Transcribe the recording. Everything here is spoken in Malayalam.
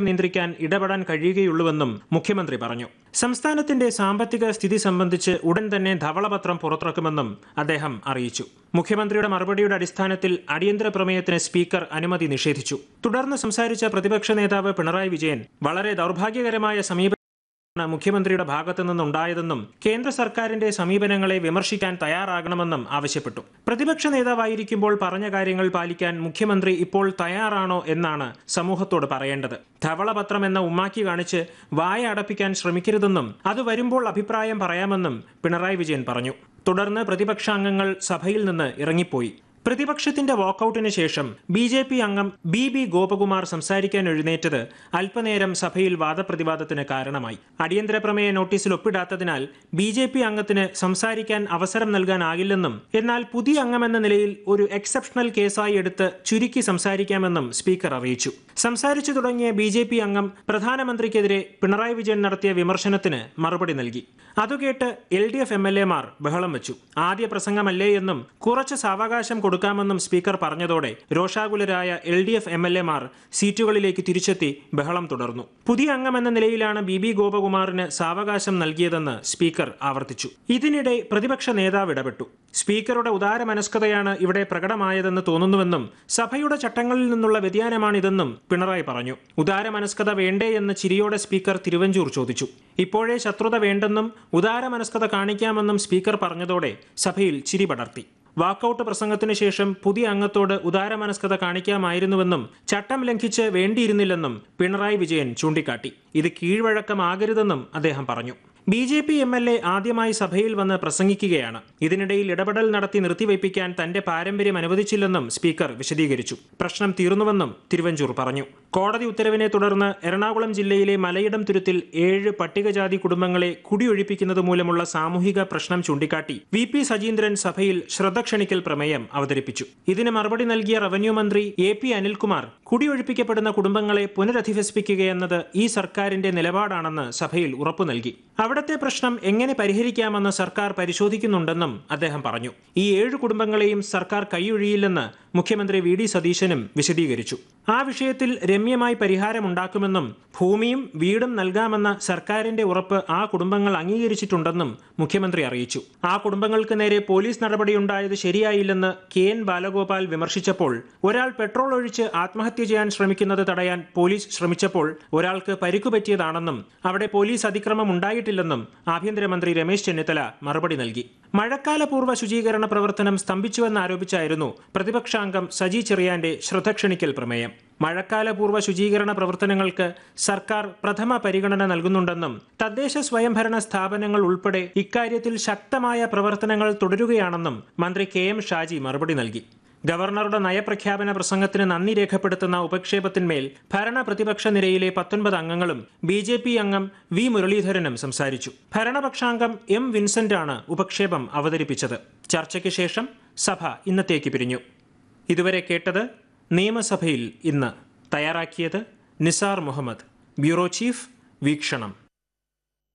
നിയന്ത്രിക്കാൻ ഇടപെടാൻ കഴിയുകയുള്ളൂവെന്നും മുഖ്യമന്ത്രി പറഞ്ഞു സംസ്ഥാനത്തിന്റെ സാമ്പത്തിക സ്ഥിതി സംബന്ധിച്ച് ഉടൻ തന്നെ ധവളപത്രം പുറത്തിറക്കുമെന്നും അദ്ദേഹം അറിയിച്ചു മുഖ്യമന്ത്രിയുടെ മറുപടിയുടെ അടിസ്ഥാനത്തിൽ അടിയന്തര പ്രമേയത്തിന് സ്പീക്കർ അനുമതി നിഷേധിച്ചു തുടർന്ന് സംസാരിച്ച പ്രതിപക്ഷ നേതാവ് പിണറായി വിജയൻ വളരെ ദൗർഭാഗ്യകരമായ സമീപ ാണ് മുഖ്യമന്ത്രിയുടെ ഭാഗത്തു നിന്നുണ്ടായതെന്നും കേന്ദ്ര സർക്കാരിന്റെ സമീപനങ്ങളെ വിമർശിക്കാൻ തയ്യാറാകണമെന്നും ആവശ്യപ്പെട്ടു പ്രതിപക്ഷ നേതാവായിരിക്കുമ്പോൾ പറഞ്ഞ കാര്യങ്ങൾ പാലിക്കാൻ മുഖ്യമന്ത്രി ഇപ്പോൾ തയ്യാറാണോ എന്നാണ് സമൂഹത്തോട് പറയേണ്ടത് ധവളപത്രം എന്ന ഉമ്മാക്കി കാണിച്ച് വായ അടപ്പിക്കാൻ ശ്രമിക്കരുതെന്നും അത് വരുമ്പോൾ അഭിപ്രായം പറയാമെന്നും പിണറായി വിജയൻ പറഞ്ഞു തുടർന്ന് പ്രതിപക്ഷാംഗങ്ങൾ സഭയിൽ നിന്ന് ഇറങ്ങിപ്പോയി പ്രതിപക്ഷത്തിന്റെ വാക്കൌട്ടിന് ശേഷം ബി ജെ പി അംഗം ബി ബി ഗോപകുമാർ സംസാരിക്കാൻ എഴുന്നേറ്റത് അല്പനേരം സഭയിൽ വാദപ്രതിവാദത്തിന് കാരണമായി അടിയന്തര പ്രമേയ നോട്ടീസിൽ ഒപ്പിടാത്തതിനാൽ ബി ജെ പി അംഗത്തിന് സംസാരിക്കാൻ അവസരം നൽകാനാകില്ലെന്നും എന്നാൽ പുതിയ അംഗമെന്ന നിലയിൽ ഒരു എക്സെപ്ഷണൽ കേസായി എടുത്ത് ചുരുക്കി സംസാരിക്കാമെന്നും സ്പീക്കർ അറിയിച്ചു സംസാരിച്ചു തുടങ്ങിയ ബി ജെ പി അംഗം പ്രധാനമന്ത്രിക്കെതിരെ പിണറായി വിജയൻ നടത്തിയ വിമർശനത്തിന് മറുപടി നൽകി അതുകേട്ട് L D F M L എമാർ ബഹളം വെച്ചു ആദ്യ പ്രസംഗമല്ലേ എന്നും കുറച്ച് സാവകാശം കൊടുക്കാമെന്നും സ്പീക്കർ പറഞ്ഞതോടെ രോഷാകുലരായ L D F M L എമാർ സീറ്റുകളിലേക്ക് തിരിച്ചെത്തി ബഹളം തുടർന്നു പുതിയ അംഗമെന്ന നിലയിലാണ് ബി ബി ഗോപകുമാറിന് സാവകാശം നൽകിയതെന്ന് സ്പീക്കർ ആവർത്തിച്ചു ഇതിനിടെ പ്രതിപക്ഷ നേതാവ് ഇടപെട്ടു സ്പീക്കറുടെ ഉദാരമനസ്കതയാണ് ഇവിടെ പ്രകടമായതെന്ന് തോന്നുന്നുവെന്നും സഭയുടെ ചട്ടങ്ങളിൽ നിന്നുള്ള വ്യതിയാനമാണിതെന്നും പിണറായി പറഞ്ഞു ഉദാരമനസ്കത വേണ്ടേ എന്ന് ചിരിയോടെ സ്പീക്കർ തിരുവഞ്ചൂർ ചോദിച്ചു ഇപ്പോഴേ ശത്രുത വേണ്ടെന്നും ഉദാരമനസ്കത കാണിക്കാമെന്നും സ്പീക്കർ പറഞ്ഞതോടെ സഭയിൽ ചിരി പടർത്തി വാക്കൌട്ട് പ്രസംഗത്തിന് ശേഷം പുതിയ അംഗത്തോട് ഉദാരമനസ്കത കാണിക്കാമായിരുന്നുവെന്നും ചട്ടം ലംഘിച്ച് വേണ്ടിയിരുന്നില്ലെന്നും പിണറായി വിജയൻ ചൂണ്ടിക്കാട്ടി ഇത് കീഴ്വഴക്കമാകരുതെന്നും അദ്ദേഹം പറഞ്ഞു B J P M L A ആദ്യമായി സഭയിൽ വന്ന് പ്രസംഗിക്കുകയാണ് ഇതിനിടയിൽ ഇടപെടൽ നടത്തി നിർത്തിവയ്പ്പിക്കാൻ തന്റെ പാരമ്പര്യം അനുവദിച്ചില്ലെന്നും സ്പീക്കർ വിശദീകരിച്ചു പ്രശ്നം തീർന്നുവെന്നും തിരുവഞ്ചൂർ പറഞ്ഞു കോടതി ഉത്തരവിനെ തുടർന്ന് എറണാകുളം ജില്ലയിലെ മലയിടം തുരുത്തിൽ ഏഴ് പട്ടികജാതി കുടുംബങ്ങളെ കുടിയൊഴിപ്പിക്കുന്നത് മൂലമുള്ള സാമൂഹിക പ്രശ്നം ചൂണ്ടിക്കാട്ടി വി പി സജീന്ദ്രൻ സഭയിൽ ശ്രദ്ധ ക്ഷണിക്കൽ പ്രമേയം അവതരിപ്പിച്ചു ഇതിന് മറുപടി നൽകിയ റവന്യൂ മന്ത്രി എ പി അനിൽകുമാർ കുടിയൊഴിപ്പിക്കപ്പെടുന്ന കുടുംബങ്ങളെ പുനരധിവസിപ്പിക്കുകയെന്നത് ഈ സർക്കാരിന്റെ നിലപാടാണെന്ന് സഭയിൽ ഉറപ്പു നൽകി അവിടത്തെ പ്രശ്നം എങ്ങനെ പരിഹരിക്കാമെന്ന് സർക്കാർ പരിശോധിക്കുന്നുണ്ടെന്നും അദ്ദേഹം പറഞ്ഞു ഈ ഏഴ് കുടുംബങ്ങളെയും സർക്കാർ കൈയൊഴിയില്ലെന്ന് മുഖ്യമന്ത്രി വി ഡി സതീശനും വിശദീകരിച്ചു ആ വിഷയത്തിൽ രമ്യമായി പരിഹാരമുണ്ടാക്കുമെന്നും ഭൂമിയും വീടും നൽകാമെന്ന സർക്കാരിന്റെ ഉറപ്പ് ആ കുടുംബങ്ങൾ അംഗീകരിച്ചിട്ടുണ്ടെന്നും മുഖ്യമന്ത്രി അറിയിച്ചു ആ കുടുംബങ്ങൾക്ക് നേരെ പോലീസ് നടപടിയുണ്ടായത് ശരിയായില്ലെന്ന് കെ എൻ ബാലഗോപാൽ വിമർശിച്ചപ്പോൾ ഒരാൾ പെട്രോൾ ഒഴിച്ച് ആത്മഹത്യ ചെയ്യാൻ ശ്രമിക്കുന്നത് തടയാൻ പോലീസ് ശ്രമിച്ചപ്പോൾ ഒരാൾക്ക് പരിക്കുപറ്റിയതാണെന്നും അവിടെ പോലീസ് അതിക്രമം ഉണ്ടായിട്ടില്ലെന്നും ആഭ്യന്തരമന്ത്രി രമേശ് ചെന്നിത്തല മറുപടി നൽകി മഴക്കാലപൂർവ്വ ശുചീകരണ പ്രവർത്തനം സ്തംഭിച്ചുവെന്നാരോപിച്ചായിരുന്നു പ്രതിപക്ഷാംഗം സജി ചെറിയാന്റെ ശ്രദ്ധ ക്ഷണിക്കൽ പ്രമേയം മഴക്കാലപൂർവ്വ ശുചീകരണ പ്രവർത്തനങ്ങൾക്ക് സർക്കാർ പ്രഥമ പരിഗണന നൽകുന്നുണ്ടെന്നും തദ്ദേശ സ്വയംഭരണ സ്ഥാപനങ്ങൾ ഉൾപ്പെടെ ഇക്കാര്യത്തിൽ ശക്തമായ പ്രവർത്തനങ്ങൾ തുടരുകയാണെന്നും മന്ത്രി കെ എം ഷാജി മറുപടി നൽകി ഗവർണറുടെ നയപ്രഖ്യാപന പ്രസംഗത്തിന് നന്ദി രേഖപ്പെടുത്തുന്ന ഉപക്ഷേപത്തിന്മേൽ ഭരണ പ്രതിപക്ഷ നിരയിലെ പത്തൊൻപത് അംഗങ്ങളും ബി ജെ പി അംഗം വി മുരളീധരനും സംസാരിച്ചു ഭരണപക്ഷാംഗം എം വിൻസെന്റാണ് ഉപക്ഷേപം അവതരിപ്പിച്ചത് ചർച്ചയ്ക്ക് ശേഷം സഭ ഇന്നത്തേക്ക് പിരിഞ്ഞു ഇതുവരെ കേട്ടത് നിയമസഭയിൽ ഇന്ന് തയ്യാറാക്കിയത് നിസാർ മുഹമ്മദ് ബ്യൂറോ ചീഫ് വീക്ഷണം